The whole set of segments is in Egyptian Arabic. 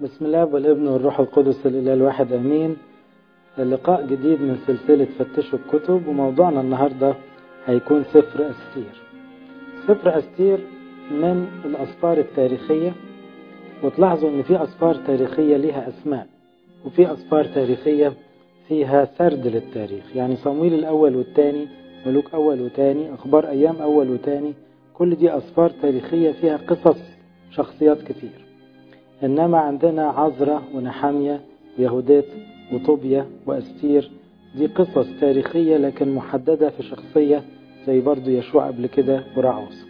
بسم الله والابن والروح القدس الإله الواحد أمين لقاء جديد من سلسلة فتشوا الكتب وموضوعنا النهاردة هيكون سفر أستير سفر أستير من الأسفار التاريخية وتلاحظوا أن في أسفار تاريخية لها أسماء وفي أسفار تاريخية فيها سرد للتاريخ يعني صمويل الأول والثاني ملوك أول وثاني أخبار أيام أول وثاني كل دي أسفار تاريخية فيها قصص شخصيات كتير إنما عندنا عزرة ونحامية ويهودات وطوبيا وأستير دي قصص تاريخية لكن محددة في شخصية زي برضو يشوع قبل كده وراعوس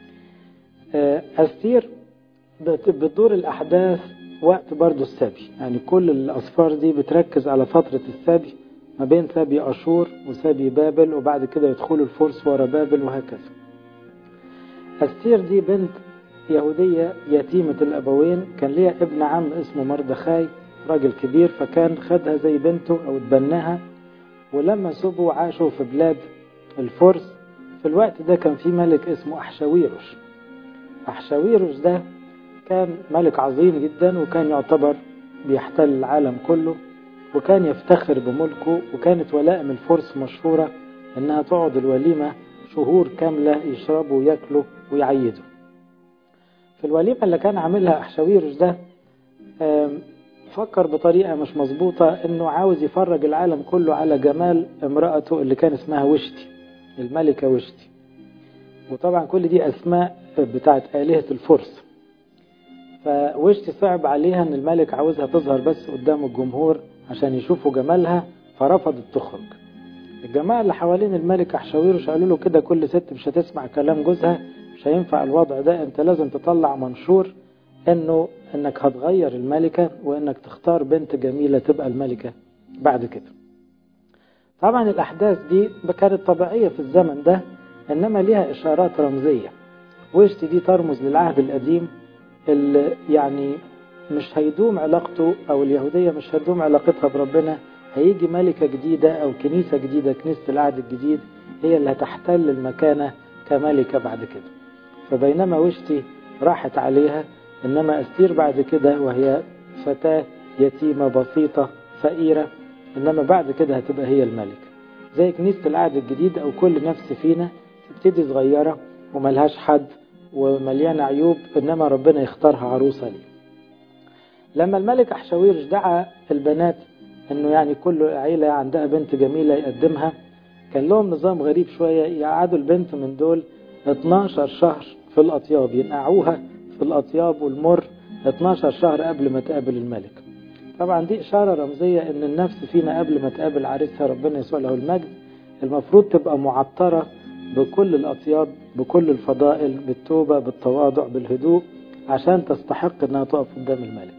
أستير بتدور الأحداث وقت برضو السبي يعني كل الأسفار دي بتركز على فترة السبي ما بين سبي أشور وسبي بابل وبعد كده يدخلوا الفرس ورا بابل وهكذا أستير دي بنت يهودية يتيمة الأبوين كان ليها ابن عم اسمه مردخاي راجل كبير فكان خدها زي بنته أو اتبناها ولما سبوا عاشوا في بلاد الفرس في الوقت ده كان في ملك اسمه أحشاويروش أحشاويروش ده كان ملك عظيم جدا وكان يعتبر بيحتل العالم كله وكان يفتخر بملكه وكانت ولائم الفرس مشهورة انها تقعد الوليمة شهور كاملة يشربوا وياكلوا ويعيدوا في الوليمة اللي كان عاملها أحشاويروش ده فكر بطريقة مش مظبوطة انه عاوز يفرج العالم كله على جمال امرأته اللي كان اسمها وشتي الملكة وشتي وطبعا كل دي اسماء بتاعت آلهة الفرس فوشتي صعب عليها ان الملك عاوزها تظهر بس قدام الجمهور عشان يشوفوا جمالها فرفضت تخرج الجماعة اللي حوالين الملك أحشاويروش قالوا له كده كل ست مش هتسمع كلام جوزها مش هينفع الوضع ده انت لازم تطلع منشور انه انك هتغير الملكة وانك تختار بنت جميلة تبقى الملكة بعد كده طبعا الاحداث دي كانت طبيعية في الزمن ده انما ليها اشارات رمزية وشتي دي ترمز للعهد القديم اللي يعني مش هيدوم علاقته او اليهودية مش هيدوم علاقتها بربنا هيجي ملكة جديدة او كنيسة جديدة كنيسة العهد الجديد هي اللي هتحتل المكانة كملكة بعد كده فبينما وشتي راحت عليها إنما أستير بعد كده وهي فتاة يتيمة بسيطة فقيرة إنما بعد كده هتبقى هي الملكة زي كنيسة العهد الجديد أو كل نفس فينا تبتدي صغيرة وملهاش حد ومليانة عيوب إنما ربنا يختارها عروسة ليه لما الملك أحشاويرش دعا البنات إنه يعني كل عيلة عندها بنت جميلة يقدمها كان لهم نظام غريب شوية يقعدوا البنت من دول 12 شهر في الأطياب ينقعوها في الأطياب والمر 12 شهر قبل ما تقابل الملك طبعا دي إشارة رمزية إن النفس فينا قبل ما تقابل عريسها ربنا يسوع له المجد المفروض تبقى معطرة بكل الأطياب بكل الفضائل بالتوبة بالتواضع بالهدوء عشان تستحق إنها تقف قدام الملك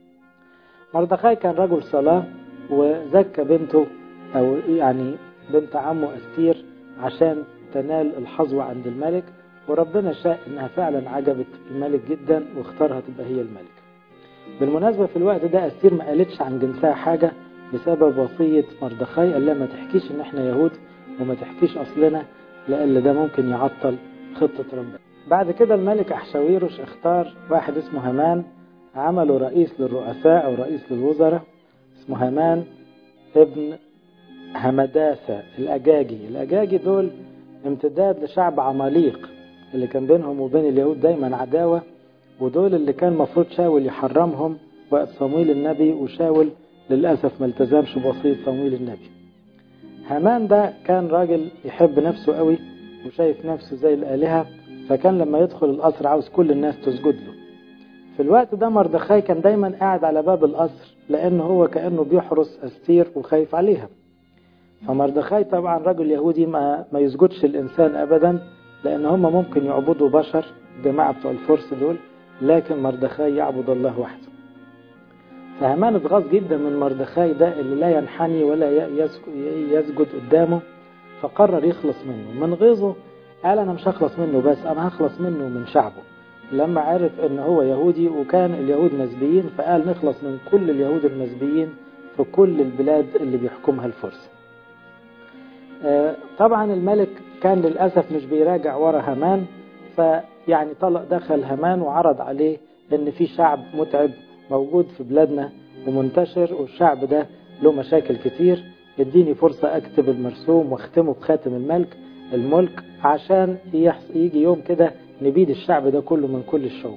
مردخاي كان رجل صلاة وزكى بنته أو يعني بنت عمه أستير عشان تنال الحظوة عند الملك وربنا شاء انها فعلا عجبت الملك جدا واختارها تبقى هي الملك بالمناسبة في الوقت ده أستير ما قالتش عن جنسها حاجة بسبب وصية مردخاي قال لها ما تحكيش ان احنا يهود وما تحكيش اصلنا لأن ده ممكن يعطل خطة ربنا بعد كده الملك أحشاويروش اختار واحد اسمه هامان عمله رئيس للرؤساء أو رئيس للوزراء اسمه هامان ابن همداسة الأجاجي الأجاجي دول امتداد لشعب عماليق اللي كان بينهم وبين اليهود دايما عداوة ودول اللي كان مفروض شاول يحرمهم وقت صمويل النبي وشاول للأسف ما التزمش بوصية صمويل النبي هامان ده كان راجل يحب نفسه قوي وشايف نفسه زي الآلهة فكان لما يدخل القصر عاوز كل الناس تسجد له في الوقت ده مردخاي كان دايما قاعد على باب القصر لأنه هو كأنه بيحرس أستير وخايف عليها فمردخاي طبعا رجل يهودي ما, ما يسجدش الإنسان أبدا لأن هم ممكن يعبدوا بشر الجماعة بتوع الفرس دول لكن مردخاي يعبد الله وحده فهامان اتغاظ جدا من مردخاي ده اللي لا ينحني ولا يسجد قدامه فقرر يخلص منه من غيظه قال أنا مش هخلص منه بس أنا هخلص منه من شعبه لما عرف ان هو يهودي وكان اليهود مسبيين فقال نخلص من كل اليهود المسبيين في كل البلاد اللي بيحكمها الفرس طبعا الملك كان للأسف مش بيراجع ورا هامان فيعني طلق دخل هامان وعرض عليه ان في شعب متعب موجود في بلادنا ومنتشر والشعب ده له مشاكل كتير اديني فرصة اكتب المرسوم واختمه بخاتم الملك الملك عشان يجي يوم كده نبيد الشعب ده كله من كل الشعوب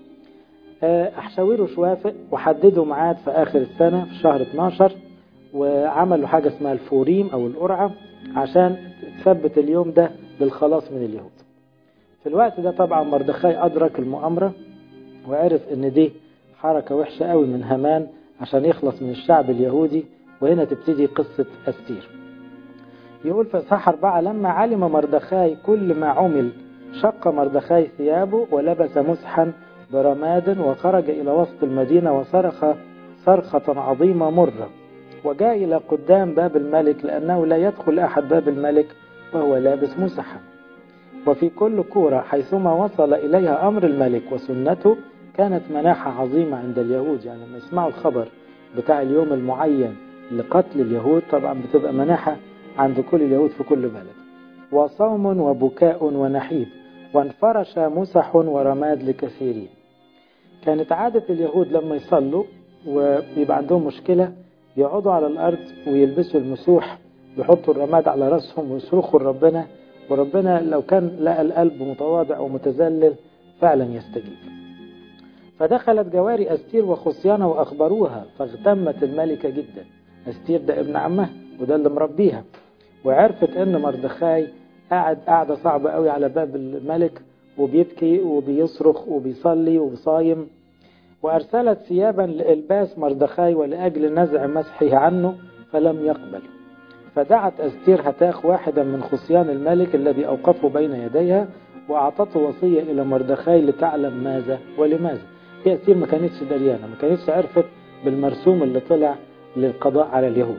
أحشاويروش وافق وحددوا ميعاد في آخر السنة في شهر 12 وعملوا حاجة اسمها الفوريم أو القرعة عشان تثبت اليوم ده للخلاص من اليهود في الوقت ده طبعا مردخاي أدرك المؤامرة وعرف إن دي حركة وحشة قوي من هامان عشان يخلص من الشعب اليهودي وهنا تبتدي قصة أستير يقول في إصحاح أربعة لما علم مردخاي كل ما عمل شق مردخاي ثيابه ولبس مسحا برماد وخرج إلى وسط المدينة وصرخ صرخة عظيمة مرة وجاء إلى قدام باب الملك لأنه لا يدخل أحد باب الملك وهو لابس مسحا وفي كل كورة حيثما وصل إليها أمر الملك وسنته كانت مناحة عظيمة عند اليهود يعني لما يسمعوا الخبر بتاع اليوم المعين لقتل اليهود طبعا بتبقى مناحة عند كل اليهود في كل بلد وصوم وبكاء ونحيب وانفرش مسح ورماد لكثيرين كانت عادة اليهود لما يصلوا ويبقى عندهم مشكلة يقعدوا على الأرض ويلبسوا المسوح يحطوا الرماد على رأسهم ويصرخوا لربنا وربنا لو كان لقى القلب متواضع ومتذلل فعلا يستجيب فدخلت جواري أستير وخصيانة وأخبروها فاغتمت الملكة جدا أستير ده ابن عمها وده اللي مربيها وعرفت ان مردخاي قاعد قاعدة صعبة قوي على باب الملك وبيبكي وبيصرخ وبيصلي وبيصايم وأرسلت ثيابا لإلباس مردخاي ولأجل نزع مسحه عنه فلم يقبل فدعت أستير هتاخ واحدا من خصيان الملك الذي أوقفه بين يديها وأعطته وصية إلى مردخاي لتعلم ماذا ولماذا هي أستير ما كانتش دريانة ما كانتش عرفت بالمرسوم اللي طلع للقضاء على اليهود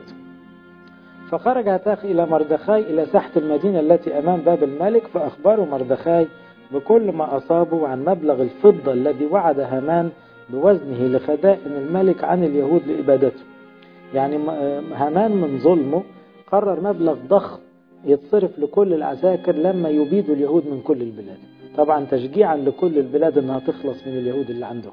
فخرج هتاخ إلى مردخاي إلى ساحة المدينة التي أمام باب الملك فأخبروا مردخاي بكل ما أصابه عن مبلغ الفضة الذي وعد هامان بوزنه لخدائن الملك عن اليهود لإبادته يعني هامان من ظلمه قرر مبلغ ضخم يتصرف لكل العساكر لما يبيدوا اليهود من كل البلاد طبعا تشجيعا لكل البلاد انها تخلص من اليهود اللي عندهم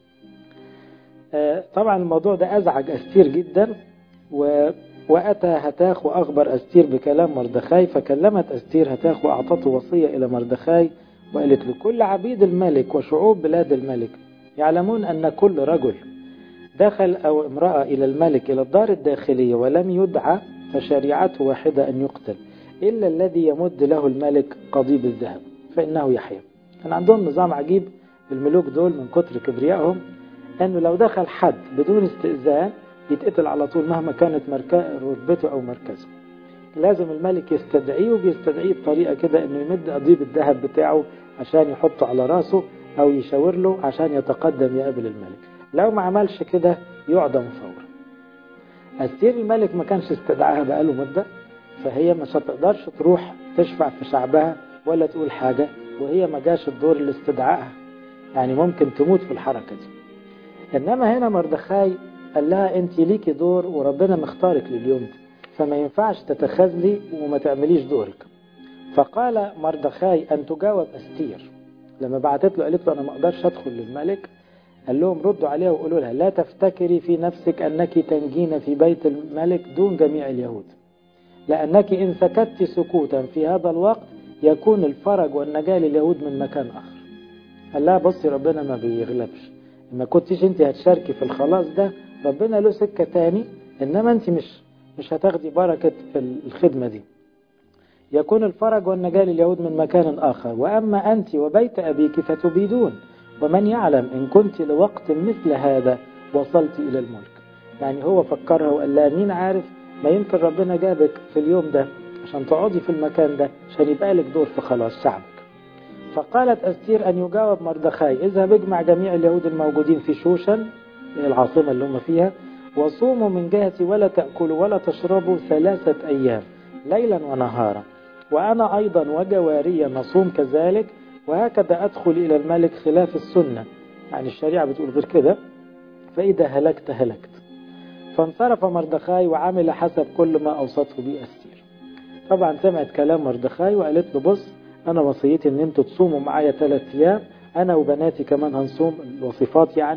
طبعا الموضوع ده أزعج أستير جدا و وأتى هتاخ وأخبر أستير بكلام مردخاي فكلمت أستير هتاخ وأعطته وصية إلى مردخاي وقالت له كل عبيد الملك وشعوب بلاد الملك يعلمون أن كل رجل دخل أو امرأة إلى الملك إلى الدار الداخلية ولم يدعى فشريعته واحدة أن يقتل إلا الذي يمد له الملك قضيب الذهب فإنه يحيى كان عندهم نظام عجيب الملوك دول من كتر كبريائهم أنه لو دخل حد بدون استئذان يتقتل على طول مهما كانت رتبته أو مركزه لازم الملك يستدعيه وبيستدعيه بطريقة كده أنه يمد قضيب الذهب بتاعه عشان يحطه على راسه أو يشاور له عشان يتقدم يقابل الملك لو ما عملش كده يعدم فورا أستير الملك ما كانش استدعاها بقاله مدة فهي مش هتقدرش تروح تشفع في شعبها ولا تقول حاجة وهي ما جاش الدور اللي استدعاها يعني ممكن تموت في الحركة دي إنما هنا مردخاي قال لها أنت ليكي دور وربنا مختارك لليوم ده فما ينفعش تتخاذلي وما تعمليش دورك فقال مردخاي أن تجاوب أستير لما بعتت له قالت له أنا ما أقدرش أدخل للملك قال لهم ردوا عليها وقولوا لها لا تفتكري في نفسك أنك تنجين في بيت الملك دون جميع اليهود لأنك إن سكت سكوتا في هذا الوقت يكون الفرج والنجاة لليهود من مكان آخر قال لها بصي ربنا ما بيغلبش ما كنتش انت هتشاركي في الخلاص ده ربنا له سكة تاني انما انت مش مش هتاخدي بركة في الخدمة دي يكون الفرج والنجاة لليهود من مكان آخر وأما أنت وبيت أبيك فتبيدون ومن يعلم إن كنت لوقت مثل هذا وصلت إلى الملك يعني هو فكرها وقال لها مين عارف ما يمكن ربنا جابك في اليوم ده عشان تقعدي في المكان ده عشان يبقى لك دور في خلاص شعبك فقالت أستير أن يجاوب مردخاي اذهب اجمع جميع اليهود الموجودين في شوشن العاصمة اللي هم فيها وصوموا من جهتي ولا تأكلوا ولا تشربوا ثلاثة أيام ليلا ونهارا وأنا أيضا وجواريا نصوم كذلك وهكذا أدخل إلى الملك خلاف السنة يعني الشريعة بتقول غير كده فإذا هلكت هلكت فانصرف مردخاي وعمل حسب كل ما أوصته به أستير طبعا سمعت كلام مردخاي وقالت له بص أنا وصيتي إن أنتوا تصوموا معايا ثلاث أيام أنا وبناتي كمان هنصوم الوصفات يعني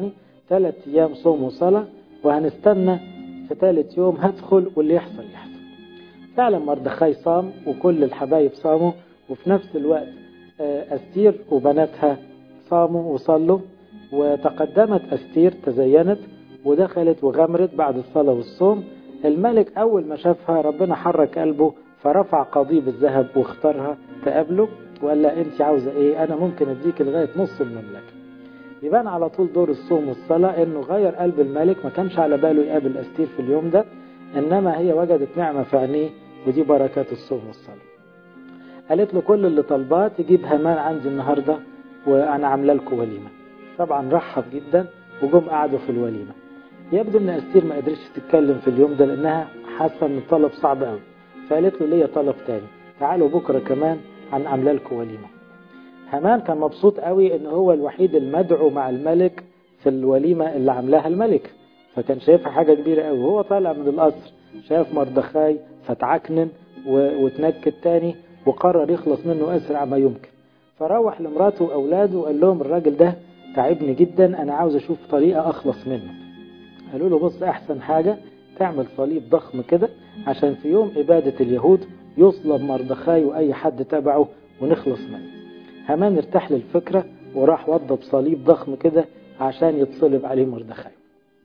ثلاث أيام صوم وصلاة وهنستنى في ثالث يوم هدخل واللي يحصل يحصل فعلا مردخاي صام وكل الحبايب صاموا وفي نفس الوقت أستير وبناتها صاموا وصلوا وتقدمت أستير تزينت ودخلت وغمرت بعد الصلاة والصوم الملك أول ما شافها ربنا حرك قلبه فرفع قضيب الذهب واختارها تقابله وقال لها أنت عاوزة إيه أنا ممكن أديك لغاية نص المملكة يبان على طول دور الصوم والصلاة إنه غير قلب الملك ما كانش على باله يقابل أستير في اليوم ده إنما هي وجدت نعمة في عينيه ودي بركات الصوم والصلاة قالت له كل اللي طلباه تجيب همان عندي النهاردة وأنا عاملة لكم وليمة طبعا رحب جدا وجم قعدوا في الوليمة يبدو ان استير ما قدرتش تتكلم في اليوم ده لانها حاسه ان الطلب صعب قوي فقالت له ليا طلب تاني تعالوا بكره كمان عن عامله لكم وليمه هامان كان مبسوط قوي ان هو الوحيد المدعو مع الملك في الوليمه اللي عاملاها الملك فكان شايفها حاجه كبيره قوي وهو طالع من القصر شاف مردخاي فتعكنن وتنكد تاني وقرر يخلص منه اسرع ما يمكن فروح لمراته واولاده وقال لهم الراجل ده تعبني جدا انا عاوز اشوف طريقه اخلص منه قالوا له بص احسن حاجة تعمل صليب ضخم كده عشان في يوم عبادة اليهود يصلب مردخاي واي حد تبعه ونخلص منه هامان ارتاح للفكرة وراح وضب صليب ضخم كده عشان يتصلب عليه مردخاي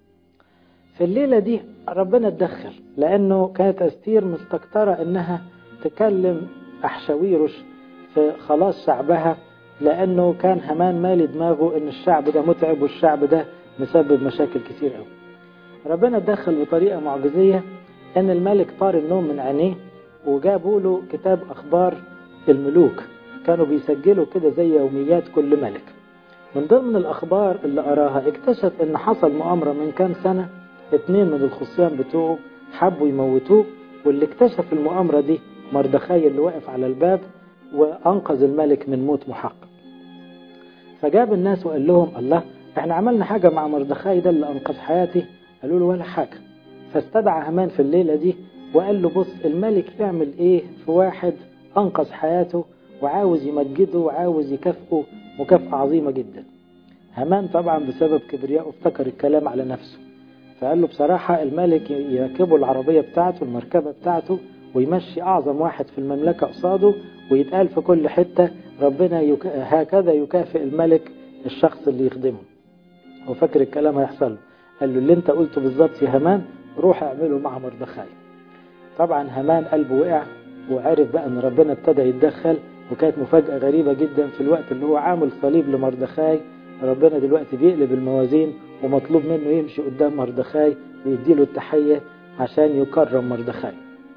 في الليلة دي ربنا اتدخل لانه كانت استير مستكترة انها تكلم احشاويرش في خلاص شعبها لانه كان هامان مالي دماغه ان الشعب ده متعب والشعب ده مسبب مشاكل كتير قوي ربنا اتدخل بطريقة معجزية ان الملك طار النوم من عينيه وجابوا له كتاب اخبار الملوك كانوا بيسجلوا كده زي يوميات كل ملك من ضمن الاخبار اللي قراها اكتشف ان حصل مؤامرة من كام سنة اتنين من الخصيان بتوعه حبوا يموتوه واللي اكتشف المؤامرة دي مردخاي اللي واقف على الباب وانقذ الملك من موت محقق فجاب الناس وقال لهم الله احنا عملنا حاجة مع مردخاي ده اللي انقذ حياتي قالوا له ولا حاجة فاستدعى همان في الليلة دي وقال له بص الملك يعمل ايه في واحد انقذ حياته وعاوز يمجده وعاوز يكافئه مكافأة عظيمة جدا همان طبعا بسبب كبرياءه افتكر الكلام على نفسه فقال له بصراحة الملك يركبه العربية بتاعته المركبة بتاعته ويمشي أعظم واحد في المملكة قصاده ويتقال في كل حتة ربنا يك... هكذا يكافئ الملك الشخص اللي يخدمه هو فاكر الكلام هيحصل له قال له اللي انت قلته بالظبط يا همان روح اعمله مع مردخاي طبعا همان قلبه وقع وعرف بقى ان ربنا ابتدى يتدخل وكانت مفاجأة غريبة جدا في الوقت اللي هو عامل صليب لمردخاي ربنا دلوقتي بيقلب الموازين ومطلوب منه يمشي قدام مردخاي ويديله التحية عشان يكرم مردخاي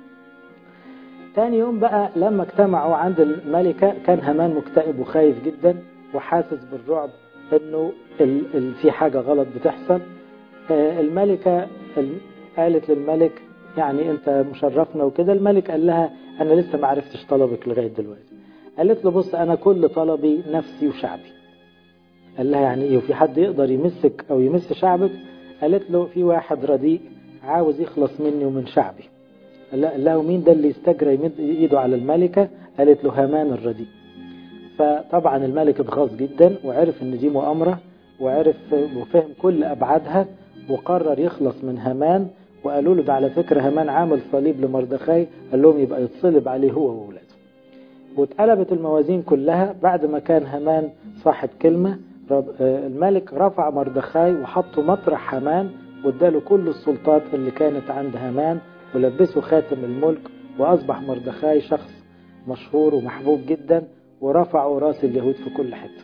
تاني يوم بقى لما اجتمعوا عند الملكة كان همان مكتئب وخايف جدا وحاسس بالرعب انه ال ال في حاجة غلط بتحصل الملكة قالت للملك يعني انت مشرفنا وكده الملك قال لها انا لسه ما عرفتش طلبك لغاية دلوقتي قالت له بص انا كل طلبي نفسي وشعبي قال لها يعني ايه وفي حد يقدر يمسك او يمس شعبك قالت له في واحد رديء عاوز يخلص مني ومن شعبي قال له مين ده اللي يستجرى يمد ايده على الملكة قالت له هامان الرديء فطبعا الملك اتغاظ جدا وعرف ان دي مؤامرة وعرف وفهم كل ابعادها وقرر يخلص من هامان وقالوا له ده على فكرة هامان عامل صليب لمردخاي قال لهم يبقى يتصلب عليه هو وولاده واتقلبت الموازين كلها بعد ما كان هامان صاحب كلمة الملك رفع مردخاي وحطه مطرح هامان واداله كل السلطات اللي كانت عند هامان ولبسه خاتم الملك وأصبح مردخاي شخص مشهور ومحبوب جدا ورفعوا راس اليهود في كل حتة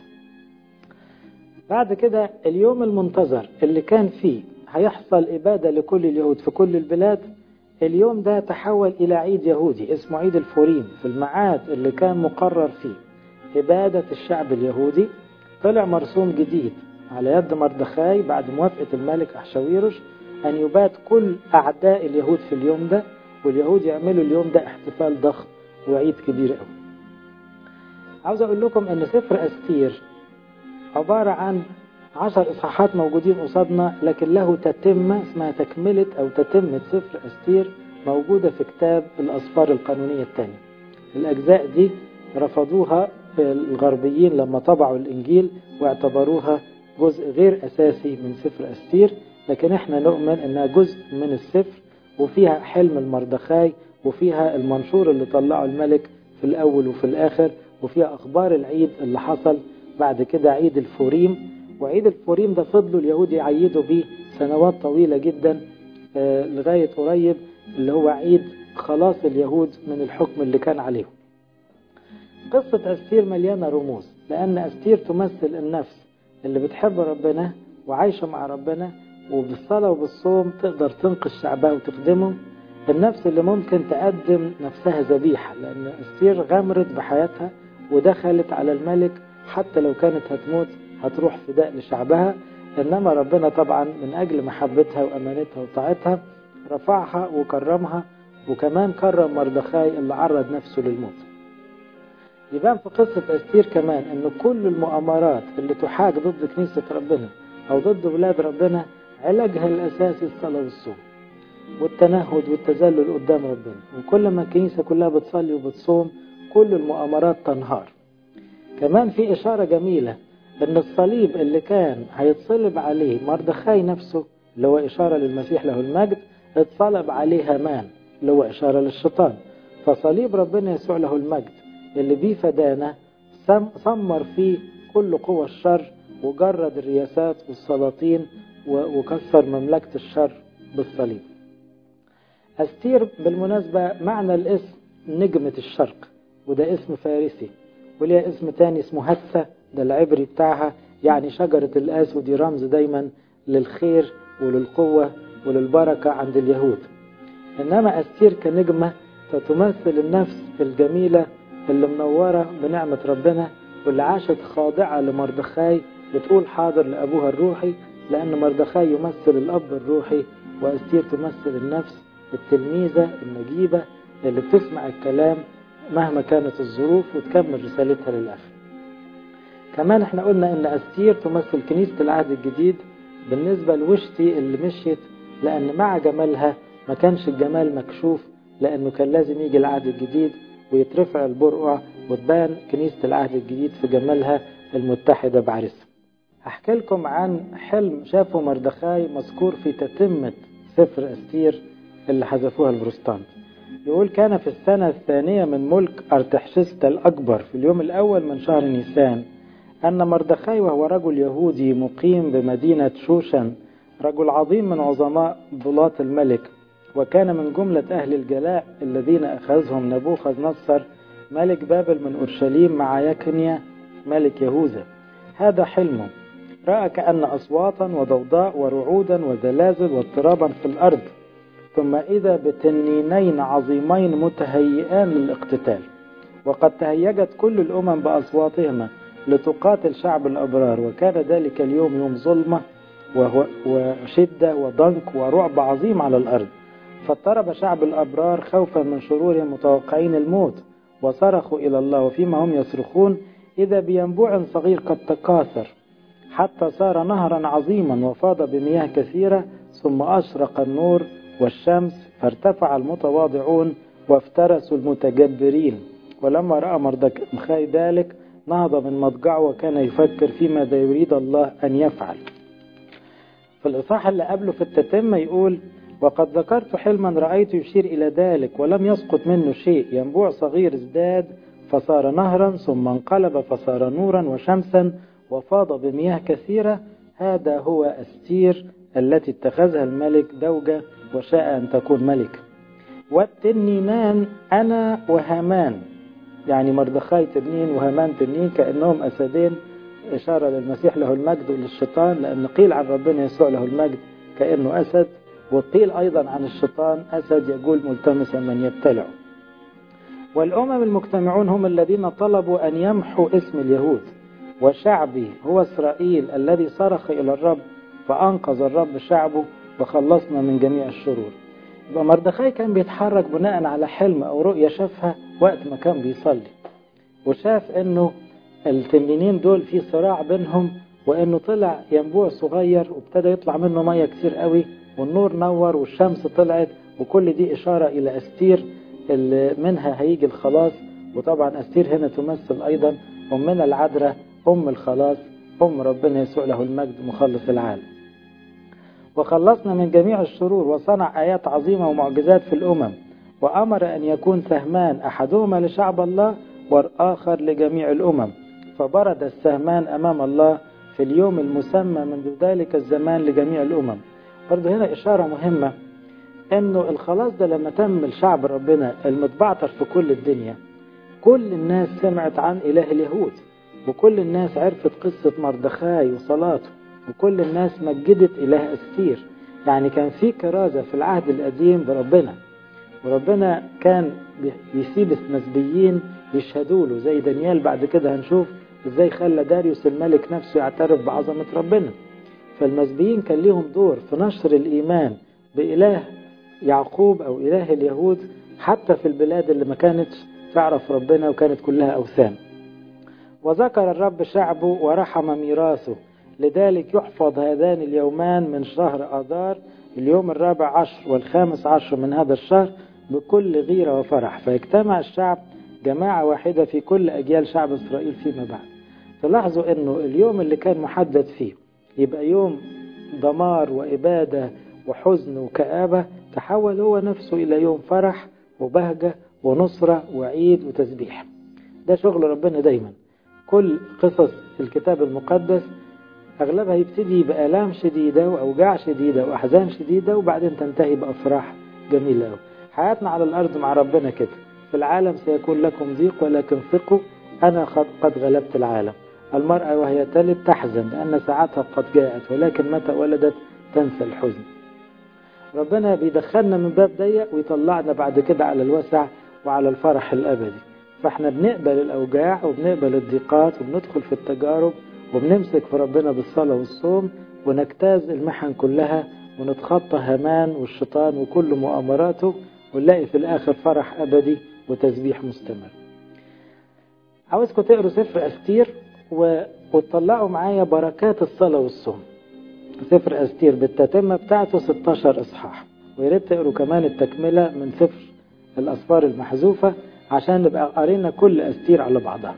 بعد كده اليوم المنتظر اللي كان فيه هيحصل إبادة لكل اليهود في كل البلاد اليوم ده تحول إلى عيد يهودي اسمه عيد الفوريم في الميعاد اللي كان مقرر فيه إبادة الشعب اليهودي طلع مرسوم جديد على يد مردخاي بعد موافقة الملك أحشاويرش أن يبات كل أعداء اليهود في اليوم ده واليهود يعملوا اليوم ده احتفال ضخم وعيد كبير قوي عاوز أقول لكم أن سفر أستير عبارة عن عشر إصحاحات موجودين قصادنا لكن له تتمة اسمها تكملة أو تتمة سفر أستير موجودة في كتاب الأسفار القانونية الثانية الأجزاء دي رفضوها الغربيين لما طبعوا الإنجيل واعتبروها جزء غير أساسي من سفر أستير لكن احنا نؤمن انها جزء من السفر وفيها حلم المردخاي وفيها المنشور اللي طلعه الملك في الأول وفي الآخر وفيها أخبار العيد اللي حصل بعد كده عيد الفوريم وعيد الفوريم ده فضلوا اليهود يعيدوا بيه سنوات طويلة جدا لغاية قريب اللي هو عيد خلاص اليهود من الحكم اللي كان عليهم قصة أستير مليانة رموز لأن أستير تمثل النفس اللي بتحب ربنا وعايشة مع ربنا وبالصلاة وبالصوم تقدر تنقذ شعبها وتخدمه النفس اللي ممكن تقدم نفسها ذبيحة لأن أستير غمرت بحياتها ودخلت على الملك حتى لو كانت هتموت هتروح فداء لشعبها إنما ربنا طبعا من أجل محبتها وأمانتها وطاعتها رفعها وكرمها وكمان كرم مردخاي اللي عرض نفسه للموت يبان في قصة أستير كمان أن كل المؤامرات اللي تحاج ضد كنيسة ربنا أو ضد ولاد ربنا علاجها الأساسي الصلاة والصوم والتنهد والتذلل قدام ربنا وكل ما الكنيسة كلها بتصلي وبتصوم كل المؤامرات تنهار كمان في إشارة جميلة أن الصليب اللي كان هيتصلب عليه مردخاي نفسه اللي هو إشارة للمسيح له المجد اتصلب عليه هامان اللي هو إشارة للشيطان فصليب ربنا يسوع له المجد اللي بيه فدانا ثمر فيه كل قوى الشر وجرد الرياسات والسلاطين وكسر مملكة الشر بالصليب أستير بالمناسبة معنى الاسم نجمة الشرق وده اسم فارسي وليها اسم تاني اسمه هسة ده العبري بتاعها يعني شجرة الآس ودي رمز دايما للخير وللقوة وللبركة عند اليهود إنما أستير كنجمة تتمثل النفس الجميلة اللي منورة بنعمة ربنا واللي عاشت خاضعة لمردخاي بتقول حاضر لأبوها الروحي لأن مردخاي يمثل الأب الروحي وأستير تمثل النفس التلميذة النجيبة اللي بتسمع الكلام مهما كانت الظروف وتكمل رسالتها للآخر كمان احنا قلنا ان أستير تمثل كنيسة العهد الجديد بالنسبة لوشتي اللي مشيت لأن مع جمالها ما كانش الجمال مكشوف لأنه كان لازم يجي العهد الجديد ويترفع البرقع وتبان كنيسة العهد الجديد في جمالها المتحدة بعرسها أحكي لكم عن حلم شافه مردخاي مذكور في تتمة سفر أستير اللي حذفوها البروستانت يقول كان في السنة الثانية من ملك أرتحشست الأكبر في اليوم الأول من شهر نيسان أن مردخاي وهو رجل يهودي مقيم بمدينة شوشن رجل عظيم من عظماء ضلاة الملك وكان من جملة أهل الجلاء الذين أخذهم نبوخذ نصر ملك بابل من أورشليم مع يكنيا ملك يهوذا هذا حلمه رأى كأن أصواتا وضوضاء ورعودا وزلازل واضطرابا في الأرض ثم إذا بتنينين عظيمين متهيئان للاقتتال وقد تهيجت كل الأمم بأصواتهما لتقاتل شعب الأبرار وكان ذلك اليوم يوم ظلمة وشدة وضنك ورعب عظيم على الأرض فاضطرب شعب الأبرار خوفا من شرورهم متوقعين الموت وصرخوا إلى الله وفيما هم يصرخون إذا بينبوع صغير قد تكاثر حتى صار نهرا عظيما وفاض بمياه كثيرة ثم أشرق النور والشمس فارتفع المتواضعون وافترسوا المتجبرين ولما رأى مردخاي ذلك نهض من مضجعه وكان يفكر فيما ذا يريد الله أن يفعل في الإصحاح اللي قبله في التتمة يقول وقد ذكرت حلما رأيت يشير إلى ذلك ولم يسقط منه شيء ينبوع صغير ازداد فصار نهرا ثم انقلب فصار نورا وشمسا وفاض بمياه كثيرة هذا هو أستير التي اتخذها الملك زوجة وشاء أن تكون ملك والتنينان أنا وهامان يعني مردخاي تنين وهامان تنين كأنهم أسدين إشارة للمسيح له المجد وللشيطان لأن قيل عن ربنا يسوع له المجد كأنه أسد وقيل أيضا عن الشيطان أسد يقول ملتمسا من يبتلعه والأمم المجتمعون هم الذين طلبوا أن يمحوا اسم اليهود وشعبي هو إسرائيل الذي صرخ إلى الرب فأنقذ الرب شعبه وخلصنا من جميع الشرور يبقى مردخاي كان بيتحرك بناء على حلم أو رؤية شافها وقت ما كان بيصلي وشاف أنه التنينين دول في صراع بينهم وأنه طلع ينبوع صغير وابتدى يطلع منه مية كتير قوي والنور نور والشمس طلعت وكل دي إشارة إلى أستير اللي منها هيجي الخلاص وطبعا أستير هنا تمثل أيضا أمنا العذراء أم الخلاص أم ربنا يسوع له المجد مخلص العالم وخلصنا من جميع الشرور وصنع آيات عظيمة ومعجزات في الأمم وأمر أن يكون سهمان أحدهما لشعب الله والآخر لجميع الأمم فبرد السهمان أمام الله في اليوم المسمى منذ ذلك الزمان لجميع الأمم برضه هنا إشارة مهمة أنه الخلاص ده لما تم لشعب ربنا المتبعتر في كل الدنيا كل الناس سمعت عن إله اليهود وكل الناس عرفت قصة مردخاي وصلاته وكل الناس مجدت إله أستير يعني كان في كرازة في العهد القديم بربنا وربنا كان بيسيب المسبيين يشهدوا له زي دانيال بعد كده هنشوف ازاي خلى داريوس الملك نفسه يعترف بعظمة ربنا فالمسبيين كان ليهم دور في نشر الإيمان بإله يعقوب أو إله اليهود حتى في البلاد اللي ما كانتش تعرف ربنا وكانت كلها أوثان وذكر الرب شعبه ورحم ميراثه لذلك يحفظ هذان اليومان من شهر آذار اليوم الرابع عشر والخامس عشر من هذا الشهر بكل غيرة وفرح فيجتمع الشعب جماعة واحدة في كل أجيال شعب إسرائيل فيما بعد تلاحظوا أنه اليوم اللي كان محدد فيه يبقى يوم دمار وإبادة وحزن وكآبة تحول هو نفسه إلى يوم فرح وبهجة ونصرة وعيد وتسبيح ده شغل ربنا دايما كل قصص الكتاب المقدس أغلبها يبتدي بآلام شديدة وأوجاع شديدة وأحزان شديدة وبعدين تنتهي بأفراح جميلة أوي حياتنا على الأرض مع ربنا كده في العالم سيكون لكم ضيق ولكن ثقوا أنا قد غلبت العالم المرأة وهي تلد تحزن لأن ساعتها قد جاءت ولكن متى ولدت تنسى الحزن ربنا بيدخلنا من باب ضيق ويطلعنا بعد كده على الوسع وعلى الفرح الأبدي فاحنا بنقبل الأوجاع وبنقبل الضيقات وبندخل في التجارب وبنمسك في ربنا بالصلاة والصوم ونجتاز المحن كلها ونتخطى هامان والشيطان وكل مؤامراته ونلاقي في الآخر فرح أبدي وتسبيح مستمر عاوزكم تقروا سفر أستير و... وتطلعوا معايا بركات الصلاة والصوم سفر أستير بالتتمة بتاعته 16 إصحاح ويا ريت تقروا كمان التكملة من سفر الأسفار المحذوفة عشان نبقى قارينا كل أستير على بعضها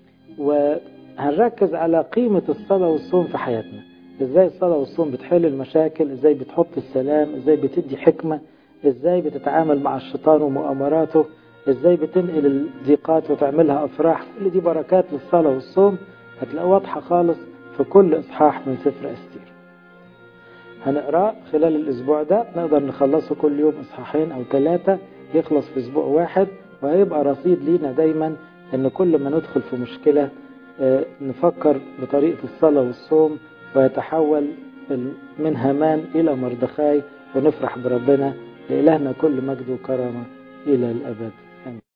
وهنركز على قيمة الصلاة والصوم في حياتنا ازاي الصلاة والصوم بتحل المشاكل ازاي بتحط السلام ازاي بتدي حكمة ازاي بتتعامل مع الشيطان ومؤامراته ازاي بتنقل الضيقات وتعملها افراح كل دي بركات للصلاة والصوم هتلاقيها واضحة خالص في كل اصحاح من سفر استير هنقراه خلال الاسبوع ده نقدر نخلصه كل يوم اصحاحين او ثلاثة يخلص في اسبوع واحد وهيبقى رصيد لينا دايما ان كل ما ندخل في مشكلة نفكر بطريقة الصلاة والصوم ويتحول من هامان إلى مردخاي ونفرح بربنا لإلهنا كل مجد وكرامة إلى الأبد